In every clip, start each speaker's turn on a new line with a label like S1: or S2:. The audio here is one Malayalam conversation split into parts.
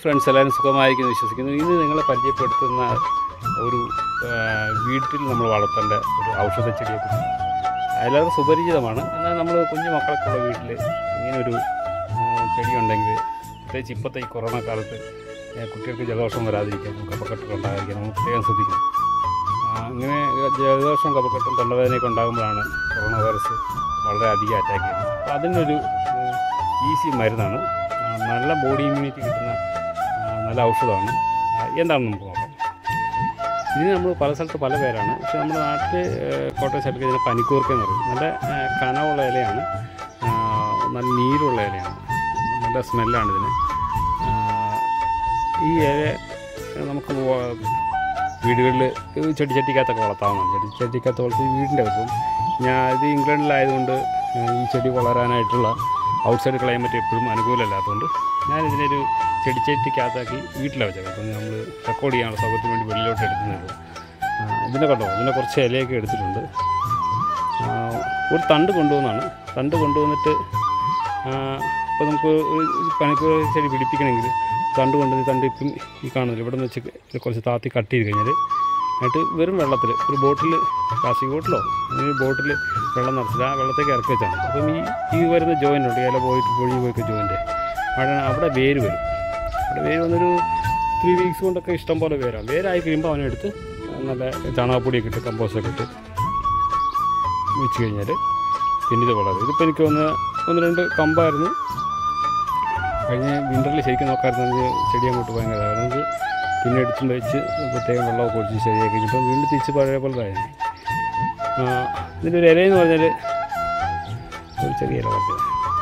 S1: ഫ്രണ്ട്സ് എല്ലാവരും സുഖമായിരിക്കുന്നു വിശ്വസിക്കുന്നു ഇന്ന് നിങ്ങളെ പരിചയപ്പെടുത്തുന്ന ഒരു ആ, വീട്ടിൽ നമ്മൾ വളർത്തേണ്ട ഒരു ഔഷധ ചെടിയെക്കുറിച്ച് എല്ലാവർക്കും സുപരിചിതമാണ് എന്നാൽ നമ്മൾ കുഞ്ഞു മക്കളൊക്കെ ഉള്ള വീട്ടിൽ ഇങ്ങനൊരു ആ, ചെടി ഉണ്ടെങ്കിൽ പ്രത്യേകിച്ച് ഇപ്പോഴത്തെ ഈ കൊറോണ കാലത്ത് ആ, കുട്ടികൾക്ക് ജലദോഷം വരാതിരിക്കാൻ കഫക്കെട്ടൊക്കെ ഉണ്ടാകാതിരിക്കാൻ നമ്മൾ പ്രത്യേകം ശ്രദ്ധിക്കണം ആ, ഇങ്ങനെ ജലദോഷം കഫക്കെട്ടും തൊണ്ടവേദനയൊക്കെ ഉണ്ടാകുമ്പോഴാണ് കൊറോണ വൈറസ് വളരെ അധികം അറ്റാക്ക് ചെയ്യുന്നത് അപ്പോൾ അതിനൊരു ഈസി മരുന്നാണ് ആ, നല്ല ബോഡി ഇമ്മ്യൂണിറ്റി കിട്ടുന്ന ആ, നല്ല ഔഷധമാണ് ആ, എന്താണെന്ന് നമുക്ക് നോക്കാം ഇതിന് നമ്മൾ പല സ്ഥലത്ത് പല പേരാണ് പക്ഷേ നമ്മുടെ നാട്ടിൽ കോട്ടയം സൈഡിൽ ഇതിന് പനിക്കൂർക്ക എന്ന് പറയും നല്ല ആ, കനമുള്ള ഇലയാണ് ആ, നല്ല നീരുള്ള ഇലയാണ് നല്ല സ്മെല്ലാണ് ഇതിന് ആ, ഈ ഇല നമുക്ക് വ- വീടുകളിൽ ചെടിച്ചട്ടിക്കകത്തൊക്കെ വളർത്താവുന്നതാണ് ചെടിച്ചട്ടിക്കകത്ത് വളർത്തി വീടിൻ്റെ അകത്തും ഞാൻ ഇത് ഇംഗ്ലണ്ടിലായതുകൊണ്ട് ആ, ഈ ചെടി വളരാനായിട്ടുള്ള ഔട്ട്സൈഡ് ക്ലൈമറ്റ് എപ്പോഴും അനുകൂലമല്ലാത്തതുകൊണ്ട് ഞാനിതിനൊരു ചെടിച്ചട്ടിക്കകത്താക്കി വീട്ടിലാണ് വെച്ചത് അപ്പം നമ്മൾ റെക്കോർഡ് ചെയ്യാനുള്ള സൗകര്യത്തിന് വേണ്ടി വെളിയിലോട്ട് എടുക്കുന്നത് ഇതിനെ കണ്ടോ ഇതിനെ കുറച്ച് ഇലയൊക്കെ എടുത്തിട്ടുണ്ട് ആ, ഒരു തണ്ട് കൊണ്ടുവന്നാണ് തണ്ട് കൊണ്ടുവന്നിട്ട് ഇപ്പോൾ നമുക്ക് ഒരു പനിക്കൂർ ചെടി പിടിപ്പിക്കണമെങ്കിൽ തണ്ട് കൊണ്ടുവന്ന് തണ്ട് ഇപ്പം ഈ കാണുന്നില്ല ഇവിടെ നിന്ന് വെച്ച് കുറച്ച് താത്തി കട്ട് ചെയ്ത് കഴിഞ്ഞാൽ എന്നിട്ട് വെറും വെള്ളത്തിൽ ഒരു ബോട്ടിൽ പ്ലാസ്റ്റിക് ബോട്ടിലോ അല്ലെങ്കിൽ ഒരു ബോട്ടിൽ വെള്ളം നിറച്ചിട്ട് ആ വെള്ളത്തേക്ക് ഇറക്കി വെച്ചാണ് അപ്പം ഈ ഈ വരുന്ന ജോയിൻ്റ് ഉണ്ട് ഇല പോയിട്ട് പൊഴിഞ്ഞ് പോയിട്ട് ജോയിൻ്റ് അവിടെ അവിടെ വേര് വരും അവിടെ വേര് വന്നൊരു ത്രീ വീക്സ് കൊണ്ടൊക്കെ ഇഷ്ടം പോലെ വേരാണ് വേരായി കഴിയുമ്പോൾ അവനെടുത്ത് നല്ല ചാണകപ്പൊടിയൊക്കെ ഇട്ട് കമ്പോസ്റ്റൊക്കെ ഇട്ട് വെച്ച് കഴിഞ്ഞാൽ പിന്നെ ഇത് വളരും ഇതിപ്പോൾ എനിക്ക് ഒന്ന് ഒന്ന് രണ്ട് കമ്പായിരുന്നു കഴിഞ്ഞ വിൻ്ററിൽ ശരിക്കും നോക്കാറുണ്ടെങ്കിൽ ചെടി അങ്ങോട്ട് ഭയങ്കര കാരണം പിന്നെ എടുത്തും വെച്ച് പ്രത്യേകം വെള്ളമൊക്കെ ഒഴിച്ച് ശരിയാക്കി കഴിഞ്ഞപ്പോൾ വീണ്ടും തിരിച്ച് പഴയ പോലെ ആയി ഇതിൻ്റെ ഒരു ഇലയെന്ന് പറഞ്ഞാൽ ഒരു ചെറിയ ഇല കുറച്ച്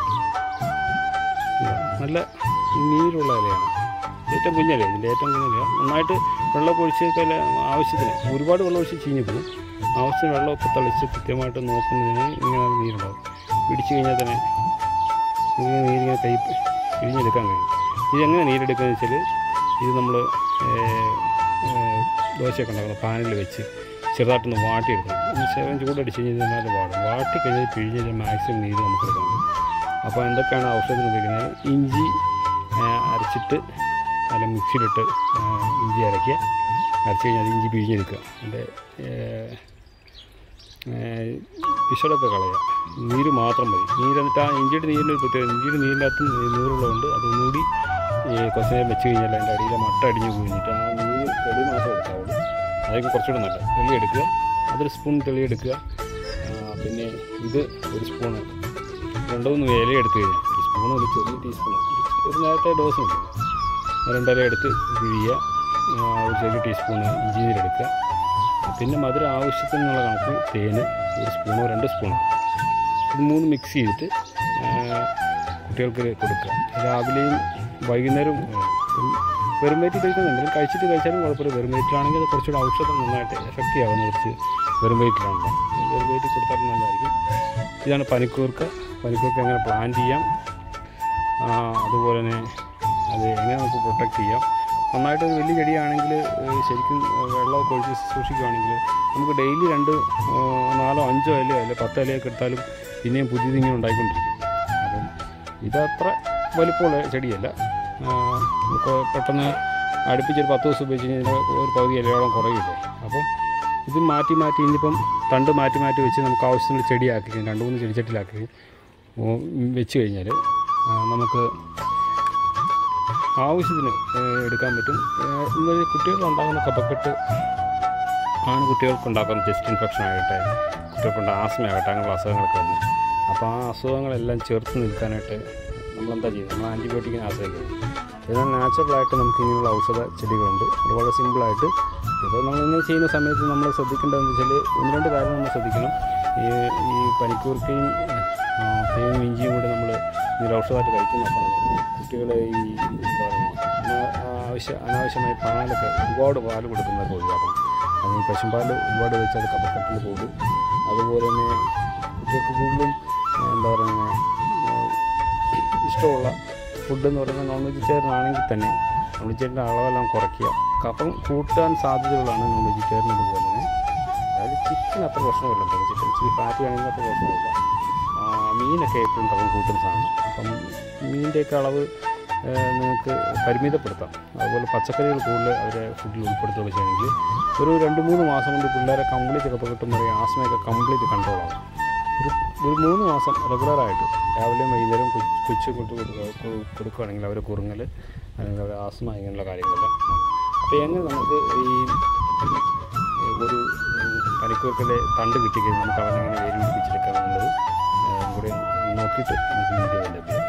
S1: ഇതാ, നല്ല നീരുള്ള ഇലയാണ് ഏറ്റവും കുഞ്ഞില ഇതിൻ്റെ ഏറ്റവും കുഞ്ഞില നന്നായിട്ട് വെള്ളമൊക്കെ ഒഴിച്ച് ചില ആവശ്യത്തിന് ഒരുപാട് വെള്ളം ഒഴിച്ച് ചീഞ്ഞു പോകും ആവശ്യത്തിന് വെള്ളമൊക്കെ തളിച്ച് കൃത്യമായിട്ട് നോക്കുന്നതിന് ഇങ്ങനെ നീരുണ്ടാവും പിടിച്ചു കഴിഞ്ഞാൽ തന്നെ ഇങ്ങനെ നീരിങ്ങനെ കൈ പിഴിഞ്ഞെടുക്കാൻ കഴിയും ഇതെങ്ങനെ നീരെടുക്കുകയെന്ന് വെച്ചാൽ ഇത് നമ്മൾ ദോശയൊക്കെ ഉണ്ടാക്കുന്ന പാനിൽ വെച്ച് ചെറുതായിട്ടൊന്ന് വാട്ടിയെടുക്കണം ഒന്ന് ശേഷം ചൂടടിച്ച് കഴിഞ്ഞാൽ വാടും വാട്ടി കഴിഞ്ഞാൽ പിഴിഞ്ഞ് കഴിഞ്ഞാൽ മാക്സിമം നീര് നമുക്ക് എടുക്കാൻ കഴിയും അപ്പോൾ എന്തൊക്കെയാണ് ഔഷധത്തിന് ഉപയോഗിക്കുന്നത് ഇഞ്ചി ആ, അരച്ചിട്ട് നല്ല മിക്സിയിലിട്ട് ആ, ഇഞ്ചി അരയ്ക്കുക അരച്ച് കഴിഞ്ഞാൽ അത് ഇഞ്ചി പിഴിഞ്ഞെടുക്കുക അതിൻ്റെ വിഷമൊക്കെ കളയുക നീര് മാത്രം മതി നീര് എന്നിട്ട് ആ ഇഞ്ചിയുടെ നീരിൻ്റെ ഒരു പ്രത്യേകത ഇഞ്ചിയുടെ നീരിൻ്റെ അകത്ത് നീറുള്ളതുകൊണ്ട് അതൊന്നുകൂടി ഈ കുറച്ച് നേരം വെച്ച് കഴിഞ്ഞാൽ അതിൻ്റെ അടിയിലെ മട്ട അടിഞ്ഞ് കുഴിഞ്ഞിട്ട് ആ നീര് തെളി മാത്രം എടുക്കാവുള്ളൂ അതൊക്കെ കുറച്ചുകൂടെ നല്ല തെളി എടുക്കുക അതൊരു സ്പൂൺ തെളി എടുക്കുക ആ, പിന്നെ ഇത് ഒരു സ്പൂണ് രണ്ടു മൂന്ന് ഇല എടുത്ത് കഴിഞ്ഞാൽ ഒരു സ്പൂൺ ഒരു ചെറിയ ടീസ്പൂൺ ഒരു നേരത്തെ ഡോസ് ഉണ്ട് രണ്ടര എടുത്ത് പിഴിയുക ആ, ഒരു ചെറിയ ടീസ്പൂണ് ഇഞ്ചി നീരെടുക്കുക പിന്നെ മധുരം ആവശ്യത്തിനുള്ള കണക്ക് തേന് ഒരു സ്പൂണോ രണ്ട് സ്പൂണോ ഇത് മൂന്ന് മിക്സ് ചെയ്തിട്ട് ആ, കുട്ടികൾക്ക് കൊടുക്കുക രാവിലെയും വൈകുന്നേരവും വെറും വയറ്റിൽ കഴിക്കുന്നുണ്ടെങ്കിലും കഴിച്ചിട്ട് കഴിച്ചാലും കുഴപ്പമില്ല വെറും വയറ്റിലാണെങ്കിൽ അത് കുറച്ചുകൂടെ ഔഷധം നന്നായിട്ട് എഫക്റ്റ് ആവുന്ന കുറച്ച് വെറും വയറ്റിലാണല്ലോ വെറും വയറ്റിൽ കൊടുത്താലും നല്ലതായിരിക്കും ഇതാണ് പനിക്കൂർക്ക പനിക്കൂർക്ക എങ്ങനെ പ്ലാൻ ചെയ്യാം ആ, അതുപോലെ തന്നെ അത് എങ്ങനെ നമുക്ക് പ്രൊട്ടക്റ്റ് ചെയ്യാം നന്നായിട്ട് ഒരു വലിയ ചെടിയാണെങ്കിൽ ഏഹ്, ശരിക്കും ഏഹ്, വെള്ളമൊക്കെ ഒഴിച്ച് സൂക്ഷിക്കുകയാണെങ്കിൽ നമുക്ക് ഡെയിലി രണ്ട് ഏഹ്, നാലോ അഞ്ചോ ഇലയോ അല്ലെ പത്ത് ഇലയൊക്കെ എടുത്താലും പിന്നെയും പുതിയതിങ്ങനെ ഉണ്ടായിക്കൊണ്ടിരിക്കും അപ്പം ഇതത്ര വലിപ്പമുള്ള ചെടിയല്ല ആ, നമുക്ക് പെട്ടെന്ന് അടുപ്പിച്ചൊരു പത്ത് ദിവസം ഉപയോഗിച്ച് കഴിഞ്ഞാൽ ഒരു പകുതി ഇലയോളം കുറയില്ലേ അപ്പം ഇത് മാറ്റി മാറ്റി ഇനിയിപ്പം തണ്ട് മാറ്റി മാറ്റി വെച്ച് നമുക്ക് ആവശ്യത്തിനുള്ള ചെടിയാക്കി കഴിഞ്ഞാൽ രണ്ട് മൂന്ന് ചെടിച്ചട്ടിലാക്കി ഓ, വെച്ച് കഴിഞ്ഞാൽ ആ, നമുക്ക് ആവശ്യത്തിന് ഏഹ്, എടുക്കാൻ പറ്റും ഏഹ്, ഇന്നൊരു കുട്ടികളുണ്ടാകുന്ന കഫക്കെട്ട് ആണ് കുട്ടികൾക്ക് ഉണ്ടാക്കുന്ന ചെസ്റ്റ് ഇൻഫെക്ഷൻ ആകട്ടെ കുട്ടികൾക്കുണ്ട ആസ്മ ആകട്ടെ അങ്ങനെയുള്ള അസുഖങ്ങളൊക്കെ വരുന്നു അപ്പോൾ ആ അസുഖങ്ങളെല്ലാം ചേർത്ത് നിൽക്കാനായിട്ട് നമ്മളെന്താ ചെയ്യുന്നത് നമ്മൾ ആൻറ്റിബയോട്ടിക്കിനെ ആശ്രയിക്കുന്നത് എന്നാൽ നാച്ചുറലായിട്ട് നമുക്ക് ഇങ്ങനെയുള്ള ഔഷധ ചെടികളുണ്ട് അത് വളരെ സിമ്പിളായിട്ട് ഇത് നമ്മളിങ്ങനെ ചെയ്യുന്ന സമയത്ത് നമ്മൾ ശ്രദ്ധിക്കേണ്ടതെന്ന് വെച്ചാൽ ഒന്ന് രണ്ട് കാര്യം നമ്മൾ ശ്രദ്ധിക്കണം ഈ ഈ പനിക്കൂർക്കയും ആ, തേനും ഇഞ്ചിയും കൂടെ നമ്മൾ ഇതിൽ ഔഷധമായിട്ട് കഴിക്കുന്ന സമയത്ത് കുട്ടികളെ ഈ എന്താ പറയുക അനാ- ആവശ്യ അനാവശ്യമായ പാലൊക്കെ ഒരുപാട് പാൽ കൊടുക്കുന്നതൊക്കെ ഒഴിവാക്കണം അത് ഈ പശുമ്പാൽ ഒരുപാട് വെച്ചാൽ കഫക്കെട്ടിൽ പോകും അതുപോലെ തന്നെ കുട്ടികൾക്ക് കൂടുതലും ആ, എന്താ പറയുക ഇഷ്ടമുള്ള ഫുഡ് എന്ന് പറയുന്നത് നോൺ വെജിറ്റേറിയൻ തന്നെ നോൺ വെജിറ്റേറിയൻ്റെ അളവെല്ലാം കുറയ്ക്കുക കഫം കൂട്ടാൻ സാധ്യതകളാണ് നോൺ വെജിറ്റേറിയൻ അതുപോലെ തന്നെ അതായത് ചിക്കൻ അത്ര പ്രശ്നമില്ല കേട്ടോ ചിക്കൻ ഇച്ചിരി ഫാറ്റ് ആണെങ്കിൽ അത്ര പ്രശ്നമില്ല ആ, മീനൊക്കെ ഏറ്റവും കഫം കൂട്ടുന്ന സാധനം അപ്പം മീനിൻ്റെയൊക്കെ അളവ് ഏഹ്, നിങ്ങൾക്ക് പരിമിതപ്പെടുത്താം അതുപോലെ പച്ചക്കറികൾ കൂടുതൽ അവരെ ഫുഡിൽ ഉൾപ്പെടുത്തുകയൊക്കെ ചെയ്യണമെങ്കിൽ ഒരു രണ്ട് മൂന്ന് മാസം കൊണ്ട് പിള്ളേരെ കംപ്ലീറ്റ് ഒക്കെ കിട്ടുമ്പോൾ പറയും ആസ്മയൊക്കെ കംപ്ലീറ്റ് കൺട്രോൾ ആവും ഒരു ഒരു മൂന്ന് മാസം റെഗുലറായിട്ട് രാവിലെയും വൈകുന്നേരം കൊച്ച് കൊച്ചു കൊണ്ട് കൊടുക്കുക കൊടുക്കുകയാണെങ്കിൽ അവർ കുറുങ്ങൽ അല്ലെങ്കിൽ അവർ ആസ്മ ഇങ്ങനെയുള്ള കാര്യങ്ങളെല്ലാം അപ്പോൾ എങ്ങനെ നമുക്ക് ഈ ഈ ഒരു പനിക്കൂർക്കലെ തണ്ട് കിട്ടിക്കഴിഞ്ഞാൽ നമുക്ക് അവനെ എങ്ങനെ വേര് പിടിപ്പിച്ചെടുക്കാം എന്നുള്ളത് ഏഹ്, കൂടെ നോക്കിയിട്ട് നമുക്ക് വീഡിയോ ഡെവലപ്പ് ചെയ്യാം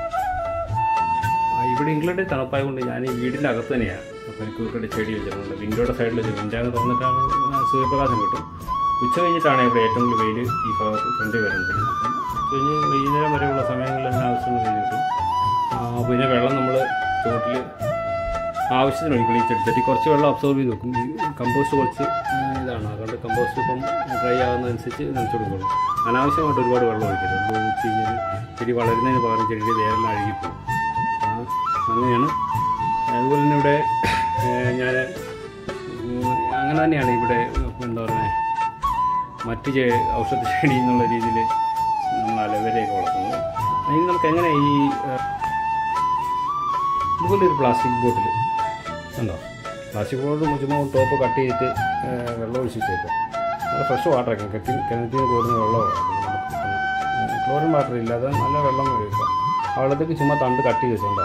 S1: ആ, ഇവിടെ ഇംഗ്ലണ്ടിൽ തണുപ്പായത് കൊണ്ട് ഞാൻ ഈ വീടിൻ്റെ അകത്ത് തന്നെയാണ് പനിക്കൂർക്കയുടെ ചെടി വെച്ചിട്ടുണ്ട് വിൻഡോയുടെ സൈഡിൽ വെച്ച് വിൻഡോ അങ്ങ് തുറന്നിട്ടാണ് ആ സൂര്യപ്രകാശം കിട്ടും ഉച്ച കഴിഞ്ഞിട്ടാണ് ഇവിടെ ഏറ്റവും കൂടുതൽ വെയിൽ ഈ ഭാഗത്ത് ഫ്രണ്ടിൽ വരുന്നത് അപ്പം ഉച്ച കഴിഞ്ഞ് വൈകുന്നേരം വരെയുള്ള സമയങ്ങളിൽ ആവശ്യമുള്ള വെയിൽ കിട്ടും ആ, പിന്നെ വെള്ളം നമ്മൾ ചോട്ടിൽ ആവശ്യത്തിന് ഒഴിക്കണം ഈ ചെടിച്ചട്ടി കുറച്ച് വെള്ളം അബ്സോർബ് ചെയ്ത് വെക്കും ഈ കമ്പോസ്റ്റ് കുറച്ച് ആ, ഇതാണ് അതുകൊണ്ട് കമ്പോസ്റ്റ് ഇപ്പം ഡ്രൈ ആകുന്നതനുസരിച്ച് നനച്ചു കൊടുക്കണം അനാവശ്യമായിട്ട് ഒരുപാട് വെള്ളം ഒഴിക്കരുത് വെള്ളം ഒഴിച്ച് കഴിഞ്ഞാൽ ചെടി വളരുന്നതിന് പകരം ചെടിയുടെ വേരെല്ലാം അഴുകിപ്പോകും ആ, അങ്ങനെയാണ് അതുപോലെ തന്നെ ഇവിടെ ഞാൻ അങ്ങനെ തന്നെയാണ് ഇവിടെ എന്താ പറയുന്നത് മറ്റ് ചെ ഔഷധ ചെടി എന്നുള്ള രീതിയിൽ നമ്മൾ അലവരയൊക്കെ വളർത്തുന്നത് അതിന് നമുക്ക് എങ്ങനെ ഈ ആ, ഇതുപോലെ ഒരു പ്ലാസ്റ്റിക് ബോട്ടിൽ ഉണ്ടോ പ്ലാസ്റ്റിക് ബോട്ടിൽ ചുമ്മാ ടോപ്പ് കട്ട് ചെയ്തിട്ട് ആ, വെള്ളം ഒഴിച്ച് വെച്ചേക്കാം നല്ല ഫ്രഷ് വാട്ടറൊക്കെ കെട്ടി കിണറ്റിൽ നിന്ന് കോരുന്ന വെള്ളമാണ് നമുക്ക് കിട്ടുന്നത് ക്ലോറിൻ വാട്ടർ ഇല്ലാതെ നല്ല വെള്ളം ഒഴിക്കാം ആ വെള്ളത്തേക്ക് ചുമ്മാ തണ്ട് കട്ട് ചെയ്ത് വെച്ചോണ്ടോ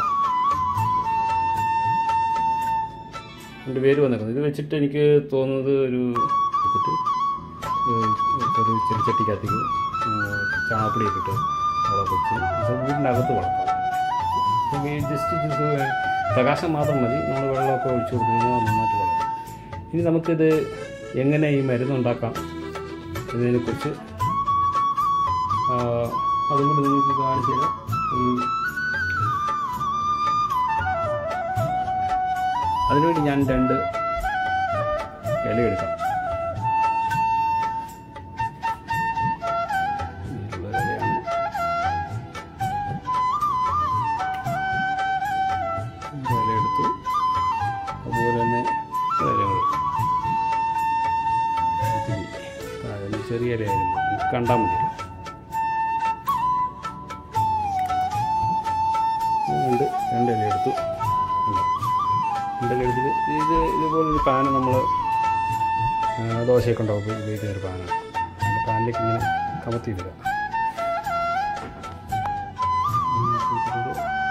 S1: രണ്ട് പേര് വന്നിരുന്നു ഇത് വെച്ചിട്ട് എനിക്ക് തോന്നുന്നത് ഒരു എടുത്തിട്ട് ഏഹ് ഒരു ചെടിച്ചട്ടിക്കകത്തേക്ക് ചാണകപ്പൊടിയൊക്കെ ഇട്ട് അവിടെ വെച്ച് ഇത് വീടിൻ്റെ അകത്ത് വളർത്താം അപ്പം ഈ ജസ്റ്റ് ഇത് പ്രകാശം മാത്രം മതി നമ്മൾ വെള്ളമൊക്കെ ഒഴിച്ചു കൊടുത്തു കഴിഞ്ഞാൽ നന്നായിട്ട് വളരും ഇനി നമുക്കിത് എങ്ങനെ ഈ മരുന്നുണ്ടാക്കാം എന്നതിനെക്കുറിച്ച് ആ, അതും കൂടി നിങ്ങൾക്ക് കാണിച്ചു തരാം ഒരു അതിനുവേണ്ടി ഞാൻ രണ്ട് ഇല എടുക്കാം ഇതിലുള്ള ഇലയാണ്. ഈ ഇല എടുത്തു അതുപോലെ തന്നെ ഇലകൾ ഇത്തിരി താഴെ ചെറിയ ഇലയായാലും മതി. നമുക്ക് കണ്ടാൽ മതി രണ്ട് രണ്ട് ഇല എടുത്തു ഉണ്ടോ? ഉണ്ടല്ലോ എടുത്തിട്ട് ഇത് ഇതുപോലൊരു പാന് നമ്മൾ ദോശയൊക്കെ ഉണ്ടാവും ഉപ- ഉപയോഗിക്കുന്ന ഒരു പാനാണ് അതിൻ്റെ പാനിലേക്ക് ഇങ്ങനെ കമത്തി ഇടുക ഉം, ഇട്ടിട്ട്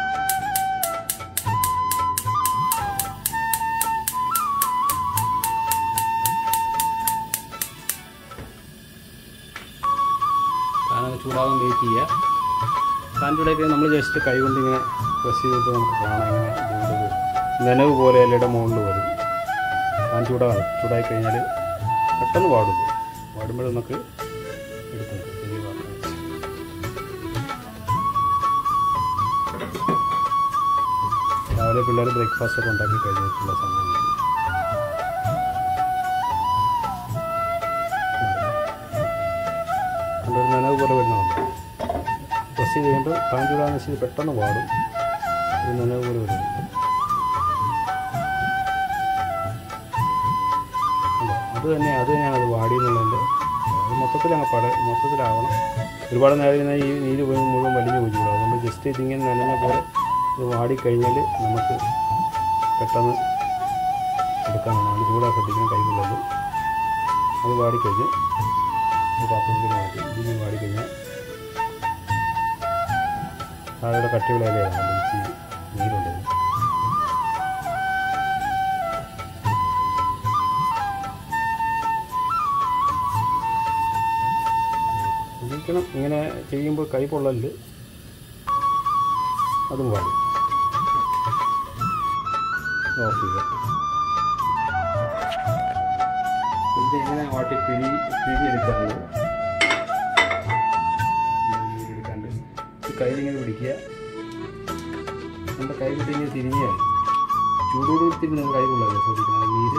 S1: പാനൊക്കെ ചൂടാകാൻ വെയിറ്റ് ചെയ്യുക പാൻ ചൂടാക്കി നമ്മൾ ജസ്റ്റ് കൈ കൊണ്ട് ഇങ്ങനെ പ്രസ് ചെയ്തിട്ട് നമുക്ക് കാണാം ഇങ്ങനെ ഇതിൻ്റെ ഒരു നനവ് പോലെ ഇലയുടെ മുകളിൽ വരും പാൻ ചൂടാകും ചൂടായി കഴിഞ്ഞാൽ പെട്ടെന്ന് വാടും ഇത്. വാടുമ്പോൾ നമുക്ക് എടുക്കാം ചെറിയ പാത്രം വെച്ച്. രാവിലെ പിള്ളേർ ബ്രേക്ക്ഫാസ്റ്റ് ഒക്കെ ഉണ്ടാക്കി കഴിഞ്ഞിട്ടുള്ള സമയമാണ് കണ്ടൊരു നനവ് പോലെ വരുന്നുണ്ട് പ്രസ് ചെയ്ത് കഴിയുമ്പോൾ പാൻ ചൂടാന്ന് വെച്ചാൽ പെട്ടെന്ന് വാടും ഒരു നനവ് പോലെ വരുന്നുണ്ട് ഉണ്ടോ? അത് തന്നെ അത് തന്നെയാണ് അത് വാടി എന്നുള്ളതിൻ്റെ അത് മൊത്തത്തിൽ അങ്ങ് പട മൊത്തത്തിലാവണം ഒരുപാട് നേരം ഇരുന്നാൽ ഈ നീര് പോയി മുഴുവൻ വലിഞ്ഞു പോയിക്കൂടും അതുകൊണ്ട് ജസ്റ്റ് ഇതിങ്ങനെ നനഞ്ഞ പോലെ ഇത് വാടിക്കഴിഞ്ഞാൽ നമുക്ക് പെട്ടെന്ന് എടുക്കാൻ നമ്മൾ ചൂടാ ശ്രദ്ധിക്കണം കൈകൊള്ളത് അത് വാടിക്കഴിഞ്ഞ് ഒരു പാത്രത്തിൽ മാറ്റി ഇതിന് വാടിക്കഴിഞ്ഞാൽ താഴെ കട്ടിയുള്ള ഇലയാണ് അതിൽ ഇച്ചിരി നീരുണ്ട് ഇതിന്. ശ്രദ്ധിക്കണം ഇങ്ങനെ ചെയ്യുമ്പോൾ കൈ പൊള്ളല് അതും പാടും ഓഫ് ചെയ്യുക ഇത് ഇങ്ങനെ വാട്ടി പിരി പിരി എടുക്കാറുണ്ട് എടുക്കാണ്ട് ഈ കയ്യിലിങ്ങനെ പിടിക്കുക നമ്മുടെ കൈ വിട്ട് ഇങ്ങനെ തിരിഞ്ഞാൽ ചൂടോടുകൂടി തിരിഞ്ഞ് നമ്മൾ കൈ കൊള്ളാതെ ശ്രദ്ധിക്കണം നീര്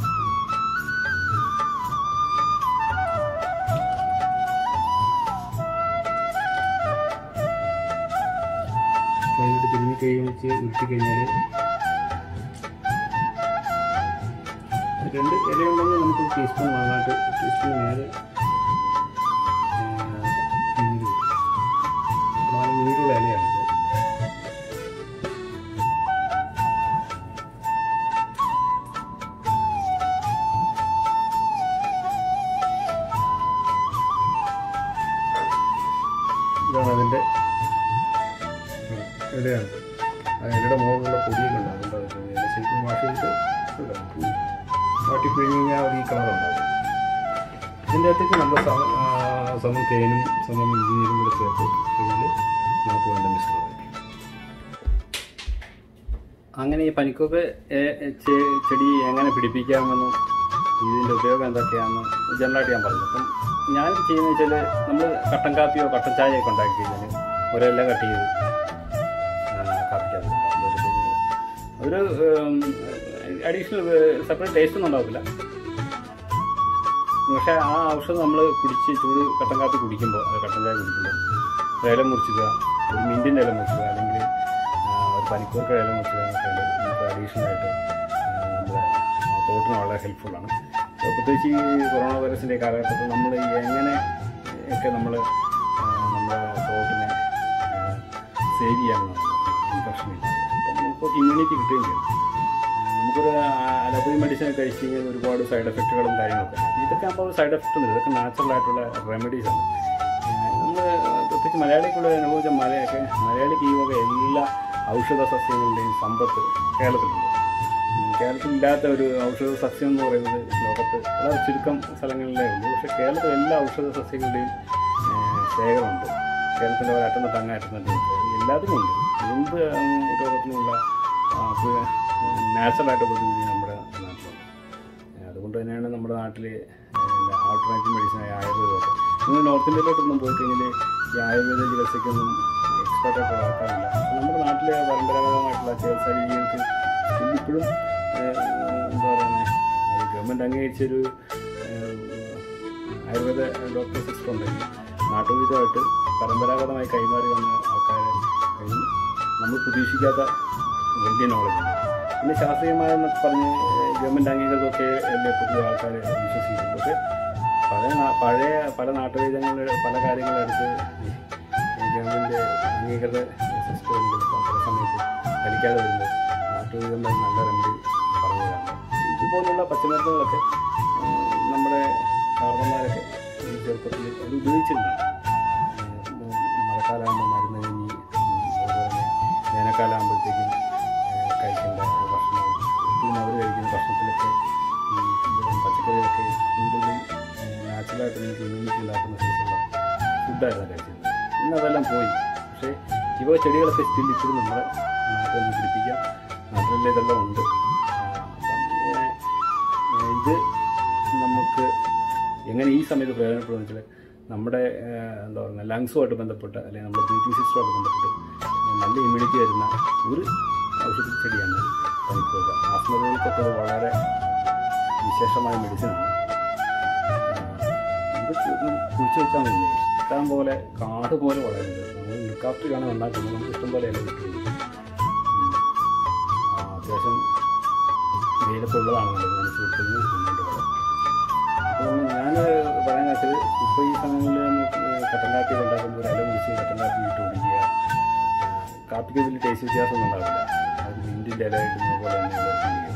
S1: കൈവിട്ട് തിരിഞ്ഞ് കഴിച്ച് ഉരുട്ടി കഴിഞ്ഞാൽ രണ്ട് ഇലയുണ്ടെങ്കിൽ നമുക്ക് ടീസ്പൂൺ നന്നായിട്ട് ടീസ്പൂൺ നേരെ നീര് കിട്ടും. നാല് നീരുള്ള ഇലയാണ് ഇത്. ഇതിൻ്റെ അകത്തേക്ക് നമ്മൾ സമ- ആ, സമം തേനും സമം ഇഞ്ചിനീരും കൂടെ ചേർത്ത് കഴിഞ്ഞാൽ നമുക്ക് വേണ്ട മിശ്രിതമായി അങ്ങനെ ഈ പനിക്കൊക്കെ ഏ- ഏ- ചെ- ചെടി എങ്ങനെ പിടിപ്പിക്കാമെന്നും ഇതിൻ്റെ ഉപയോഗം എന്തൊക്കെയാണെന്ന് ജനറലായിട്ട് ഞാൻ പറഞ്ഞു അപ്പം ഞാൻ ചെയ്യുന്നത് വെച്ചാൽ നമ്മൾ കട്ടൻ കാപ്പിയോ കട്ടൻ ചായയൊക്കെ ഉണ്ടാക്കി കഴിഞ്ഞാൽ ഒരെല്ല കട്ട് ചെയ്ത് കാപ്പിക്കകത്ത് അതൊരു അഡീഷണൽ സെപ്പറേറ്റ് ടേസ്റ്റ് ഒന്നും ഉണ്ടാവില്ല പക്ഷേ ആ ഔഷധം നമ്മൾ കുടിച്ച് ചൂട് കട്ടൻ കാപ്പി കുടിക്കുമ്പോൾ അത് കട്ടൻ ചായ കുടിക്കുമ്പോൾ ഒരു ഇല മുറിച്ചിടുക ഒരു മിൻറ്റിൻ്റെ ഇല മുറിച്ചിടുക അല്ലെങ്കിൽ ആ, ഒരു പനിക്കൂർക്ക ഇല മുറിച്ചിടുക എന്നൊക്കെ ഉണ്ടെങ്കിൽ നമുക്ക് അഡീഷണൽ ആയിട്ട് ആ, നമ്മുടെ തോട്ടിന് വളരെ ഹെൽപ്ഫുള്ളാണ് അപ്പോൾ പ്രത്യേകിച്ച് ഈ കൊറോണ വൈറസിൻ്റെ കാലഘട്ടത്തിൽ നമ്മൾ ഈ എങ്ങനെ ഒക്കെ നമ്മൾ നമ്മുടെ തോട്ടിനെ സേവ് ചെയ്യാമെന്നാണ് ഇൻഫെക്ഷൻ ഇല്ല അപ്പം നമുക്ക് ഇമ്മ്യൂണിറ്റി കിട്ടുകയും ചെയ്യും ആ, നമുക്കൊരു അലോപ്പതി മെഡിസിൻ കഴിച്ച് കഴിഞ്ഞാൽ ഒരുപാട് സൈഡ് എഫക്റ്റുകളും കാര്യങ്ങളൊക്കെ ഉണ്ട്. ഇതൊക്കെ അപ്പോൾ സൈഡ് എഫക്റ്റ് ഒന്നുമില്ല ഇതൊക്കെ നാച്ചുറൽ ആയിട്ടുള്ള റെമഡീസ് ആണ് നമ്മൾ പ്രത്യേകിച്ച് മലയാളിക്കുള്ള അനുഭവിച്ച മലയൊക്കെ മലയാളിക്ക് ഈ വക എല്ലാ ഔഷധ സസ്യങ്ങളുടെയും സമ്പത്ത് കേരളത്തിലുണ്ട് ഉം, കേരളത്തിലില്ലാത്ത ഒരു ഔഷധ സസ്യം എന്ന് പറയുന്നത് ലോകത്ത് വളരെ ചുരുക്കം സ്ഥലങ്ങളിലേ ഉള്ളൂ പക്ഷേ കേരളത്തിൽ എല്ലാ ഔഷധ സസ്യങ്ങളുടെയും ഏഹ്, ശേഖരമുണ്ട് കേരളത്തിൻ്റെ ഒരു അറ്റം തൊട്ട് അങ്ങേ അറ്റം തൊട്ട് എല്ലാത്തിനും ഉണ്ട് എന്ത് ഉം, രോഗത്തിനുമുള്ള നാച്ചുറലായിട്ട് പ്രതിവിധി നമ്മുടെ നാട്ടിലുണ്ട് ഏഹ്, അതുകൊണ്ട് തന്നെയാണ് നമ്മുടെ നാട്ടിൽ ആൾട്ടർനേറ്റീവ് മെഡിസിനായ ആയുർവേദമൊക്കെ നിങ്ങൾ നോർത്ത് ഇന്ത്യയിലോട്ടൊന്നും പോയി കഴിഞ്ഞാൽ ഈ ആയുർവേദ ചികിത്സയ്ക്കൊന്നും എക്സ്പെർട്ട് ആയിട്ടുള്ള ആൾക്കാരില്ല പക്ഷെ നമ്മുടെ നാട്ടിലെ പരമ്പരാഗതമായിട്ടുള്ള ചികിത്സാ രീതികൾക്ക് still ഇപ്പോഴും ഏഹ്, എന്താ പറയുന്നത് അത് ഗവൺമെൻറ് അംഗീകരിച്ചൊരു ഏഹ്, ആയുർവേദ ഡോക്ടർ സിസ്റ്റം ഉണ്ടെങ്കിൽ നാട്ടുവിധമായിട്ട് പരമ്പരാഗതമായി കൈമാറി വന്ന ആൾക്കാരെ കയ്യിൽ നമ്മൾ പ്രതീക്ഷിക്കാത്ത വലിയ നോളജ് ഉണ്ട് പിന്നെ ശാസ്ത്രീയമായെന്നൊക്കെ പറഞ്ഞ് ഗവൺമെൻറ് അംഗീകൃതമൊക്കെ അല്ലേ പുതിയ ആൾക്കാർ വിശ്വസിക്കുന്നു പക്ഷേ പഴയ നാ- പഴയ പല നാട്ടുവൈദ്യങ്ങളുടെ പല കാര്യങ്ങളെടുത്ത് ഈ ഗവൺമെൻറ് അംഗീകൃത സിസ്റ്റം പല സമയത്ത് ഫലിക്കാതെ വരുമ്പോൾ നാട്ടുവൈദ്യന്മാർ നല്ല റെമഡി പറഞ്ഞു തരാറുണ്ട് ഇതുപോലുള്ള പച്ചമരുന്നുകളൊക്കെ ഉം, നമ്മുടെ കാരണന്മാരൊക്കെ ഈ ചെറുപ്പത്തിൽ അത് ഉപയോഗിച്ചിരുന്നതാണ് ഉം, മഴക്കാലമാകുമ്പോൾ മരുന്ന് കഴിഞ്ഞ് അതുപോലെ തന്നെ വേനൽക്കാലമാകുമ്പോഴത്തേക്കും ഏഹ്, കഴിക്കേണ്ട ഭക്ഷണം എപ്പോഴും അവർ കഴിക്കുന്ന ഭക്ഷണത്തിലൊക്കെ ഈ ഇത് പച്ചക്കറികളൊക്കെ കൂടുതലും നാച്ചുറലായിട്ട് നമുക്ക് ഇമ്മ്യൂണിറ്റി ഉണ്ടാക്കുന്ന സൈസുള്ള ഫുഡായിരുന്നു കഴിച്ചിരുന്നത് ഇന്ന് അതെല്ലാം പോയി പക്ഷേ ഇവ ചെടികളൊക്കെ സ്റ്റിൽ ഇപ്പോഴും നമ്മുടെ നാട്ടിൽ നിന്ന് പിടിപ്പിക്കാം നാട്ടിലെ ഇതെല്ലാം ഉണ്ട് ആ, അപ്പം ഏഹ്, ഏഹ്, ഇത് നമുക്ക് എങ്ങനെ ഈ സമയത്ത് പ്രയോജനപ്പെടുമെന്ന് വെച്ചാൽ നമ്മുടെ ഏഹ്, എന്താ പറയുക ലങ്സുമായിട്ട് ബന്ധപ്പെട്ട് അല്ലെങ്കിൽ നമ്മുടെ ബ്രീത്തിങ് സിസ്റ്റമായിട്ട് ബന്ധപ്പെട്ട് നല്ല ഇമ്മ്യൂണിറ്റി വരുന്ന ഒരു ഔഷധ ചെടിയാണ് പനിക്കൂർക്ക ആസ്മരോഗികൾക്കൊക്കെ അത് വളരെ വിശേഷമായ മെഡിസിനാണ് ഇത് കുഴിച്ച് വെച്ചാൽ മതി ഇഷ്ടം പോലെ കാട് പോലെ വളരുന്നത് നമ്മൾ ലുക്കാപ്റ്റിലാണ് നന്നാക്കുന്നത് നമുക്ക് ഇഷ്ടം പോലെ ഇല കിട്ടും അത്യാവശ്യം വെയിലൊക്കെ ഉള്ളതാണ് നല്ലത് നനച്ച് കൊടുത്തതിന് മുന്നോട്ട് വളരും അപ്പം ഞാൻ പറയാൻ വെച്ചത് ഇപ്പോൾ ഈ സമയങ്ങളിൽ നമ്മൾ കട്ടൻ കാപ്പി ഉണ്ടാക്കുമ്പോൾ ഒരു ഇല മുറിച്ച് കട്ടൻ കാപ്പി ഇട്ട് കുടിക്കുക കാപ്പിക്ക് വലിയ ടേസ്റ്റ് വ്യത്യാസമൊന്നും ഉണ്ടാവില്ല അത് മിൻറ്റിൻ്റെ ഇല ഇടുന്ന പോലെ തന്നെയുള്ള ഫീലിംഗ്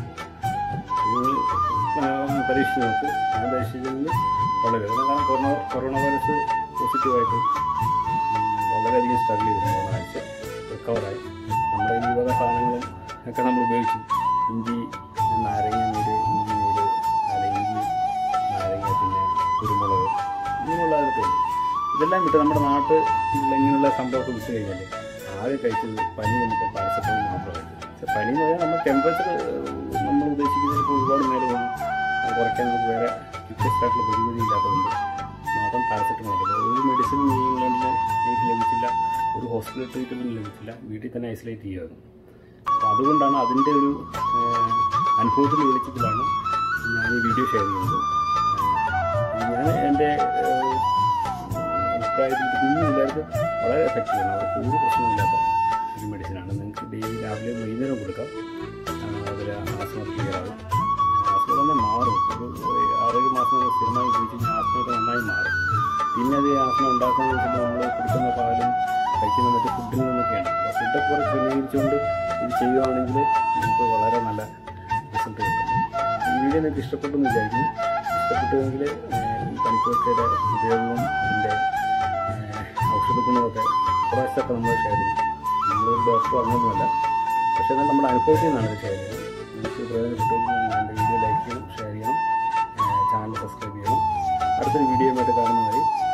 S1: ഇത് പരീക്ഷിച്ച് നോക്ക് ഞാൻ പരീക്ഷിച്ചതിൽ വളരെ കാരണം കൊറോണ കൊറോണ വൈറസ് പോസിറ്റീവായിട്ട് വളരെയധികം സ്ട്രഗിൾ ചെയ്തിരുന്നു മൂന്നാഴ്ച റിക്കവറായി നമ്മുടെ ഈ വക സാധനങ്ങളും ഒക്കെ നമ്മൾ ഉപയോഗിച്ചു ഇഞ്ചി നാരങ്ങ നീര് ഇഞ്ചി നീര് അല്ലെങ്കിൽ ഇഞ്ചി നാരങ്ങ പിന്നെ കുരുമുളക് ഇങ്ങനെയുള്ള അതൊക്കെ ഉണ്ട്. ഇതെല്ലാം വിട്ട് നമ്മുടെ നാട്ടിൽ ഇങ്ങനെയുള്ള സംഭവമൊക്കെ വിട്ട് കഴിഞ്ഞാൽ ആദ്യം കഴിച്ചത് പനി വന്നപ്പോൾ പാരസെറ്റമോൾ മാത്രം കഴിച്ചു പക്ഷെ പനി എന്ന് പറഞ്ഞാൽ നമ്മൾ ടെമ്പറേച്ചർ നമ്മൾ ഉദ്ദേശിക്കുന്നതിൽ ഇപ്പോൾ ഒരുപാട് നേരം വന്നു അത് കുറയ്ക്കാൻ നമുക്ക് വേറെ ഫിക്സഡ് ആയിട്ടുള്ള പ്രതിവിധി ഇല്ലാത്തതുകൊണ്ട് മാത്രം പാരസെറ്റമോൾ കൊടുക്കുക ഒരു മെഡിസിനും ഈ ഇംഗ്ലണ്ടിൽ എനിക്ക് ലഭിച്ചില്ല ഒരു ഹോസ്പിറ്റൽ ട്രീറ്റ്മെൻറ്റ് ലഭിച്ചില്ല വീട്ടിൽ തന്നെ ഐസൊലേറ്റ് ചെയ്യുമായിരുന്നു അപ്പോൾ അതുകൊണ്ടാണ് അതിൻ്റെ ഒരു ഏഹ്, അനുഭവത്തിൻ്റെ വെളിച്ചത്തിലാണ് ഞാൻ ഈ വീഡിയോ ഷെയർ ചെയ്യുന്നത് ഏഹ്, ഞാൻ എൻ്റെ ഏഹ്, അഭിപ്രായത്തിൽ ഇത് കുഞ്ഞു പിള്ളേർക്ക് വളരെ എഫക്റ്റീവാണ് അവർക്ക് ഒരു പ്രശ്നമില്ലാത്ത ഒരു മെഡിസിനാണ് നിങ്ങൾക്ക് ഡെയിലി രാവിലെ വൈകുന്നേരം കൊടുക്കാം അതിൽ ആസ്മ ക്ലിയർ ആകും ആസ്മ തന്നെ മാറും ഒരു ആറേഴ് മാസം നിങ്ങൾ സ്ഥിരമായി ഉപയോഗിച്ച് കഴിഞ്ഞാൽ ആസ്മയൊക്കെ നന്നായി മാറും പിന്നെ അത് ആസ്മ ഉണ്ടാക്കുന്നത് വെച്ചിട്ട് നമ്മൾ കുടിക്കുന്ന പാലും കഴിക്കുന്ന മറ്റു ഫുഡിൽ നിന്നൊക്കെയാണ് അപ്പോൾ ഫുഡൊക്കെ കുറച്ച് ക്രമീകരിച്ചുകൊണ്ട് ഇത് ചെയ്യുകയാണെങ്കിൽ നമുക്ക് വളരെ നല്ല റിസൾട്ട് കിട്ടും ഈ വീഡിയോ നിങ്ങൾക്ക് ഇഷ്ടപ്പെട്ടു എന്ന് വിചാരിക്കുന്നു ഇഷ്ടപ്പെട്ടുവെങ്കിൽ ഏഹ്, ഈ പനിക്കൂർക്കയുടെ ഉപയോഗവും അതിൻ്റെ ഏഹ്, ഔഷധ ഗുണമൊക്കെ കുറേശ്ശൊക്കെ നമ്മൾ ഷെയർ ചെയ്യും നമ്മളൊരു ഡോക്ടർ അങ്ങനെയൊന്നുമല്ല പക്ഷേ എന്നാൽ നമ്മുടെ അനുഭവത്തിൽ നിന്നാണ് ഇത് ഷെയർ ചെയ്യുന്നത് നിങ്ങൾക്ക് പ്രയോജനപ്പെട്ടു എൻ്റെ വീഡിയോ ലൈക്ക് ചെയ്യണം ഷെയർ ചെയ്യണം ചാനൽ സബ്സ്ക്രൈബ് ചെയ്യണം അടുത്ത
S2: അടുത്തൊരു വീഡിയോയുമായിട്ട് കാണുന്നതായി